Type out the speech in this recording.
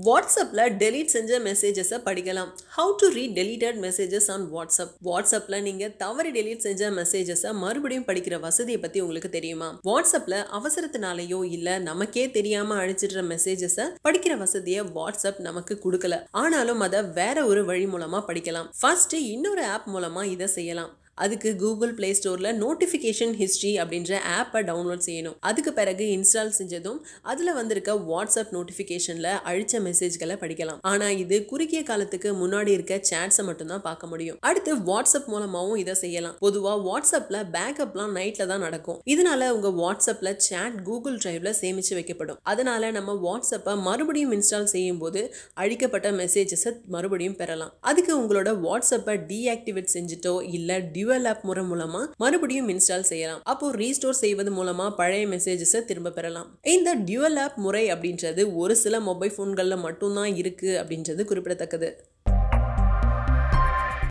வாட்ஸ்அப்ல டெலீட் செஞ்ச மெசேஜஸை படிக்கலாம் how to read deleted messages on WhatsApp வாட்ஸ்அப்ல நீங்க தவறு டெலீட் செஞ்ச மெசேஜஸை மறுபடியும் படிக்கிற வசதியை பத்தி உங்களுக்கு தெரியுமா வாட்ஸ்அப்ல அவசரத்தினாலேயோ இல்ல நமக்கே தெரியாம அழிச்சிடுற மெசேஜஸை படிக்கிற வசதியை வாட்ஸ்அப் நமக்கு கொடுக்கல ஆனாலும் அதை வேற ஒரு வழி மூலமா படிக்கலாம் ஃபர்ஸ்ட் இன்னொரு ஆப் மூலமா இதை செய்யலாம் அதுக்கு கூகுள் பிளே ஸ்டோரில் நோட்டிஃபிகேஷன் ஹிஸ்ட்ரி அப்படின்ற ஆப்பை டவுன்லோட் செய்யணும் அதுக்கு பிறகு இன்ஸ்டால் செஞ்சதும் அதில் வந்திருக்க வாட்ஸ்அப் நோட்டிஃபிகேஷனில் அழிச்ச மெசேஜ்களை படிக்கலாம் ஆனால் இது குறுகிய காலத்துக்கு முன்னாடி இருக்க சேட்ஸை மட்டும்தான் பார்க்க முடியும் அடுத்து வாட்ஸ்அப் மூலமாகவும் இதை செய்யலாம் பொதுவாக வாட்ஸ்அப்பில் பேக்கப்லாம் நைட்டில் தான் நடக்கும் இதனால உங்கள் வாட்ஸ்அப்பில் சேட் கூகுள் டிரைவ்ல சேமித்து வைக்கப்படும் அதனால நம்ம வாட்ஸ்அப்பை மறுபடியும் இன்ஸ்டால் செய்யும் போது அழிக்கப்பட்ட மெசேஜஸை மறுபடியும் பெறலாம் அதுக்கு உங்களோட வாட்ஸ்அப்பை டீஆக்டிவேட் செஞ்சுட்டோ இல்லை டியூவல் ஆப் முறை மூலமா மறுபடியும் இன்ஸ்டால் செய்யலாம் அப்போ ரீஸ்டோர் செய்வது மூலமா பழைய மெசேஜஸை திரும்ப பெறலாம் இந்த டியூவல் ஆப் முறை அப்படின்றது ஒரு சில மொபைல் ஃபோன்களில் மட்டும்தான் இருக்கு அப்படின்றது குறிப்பிடத்தக்கது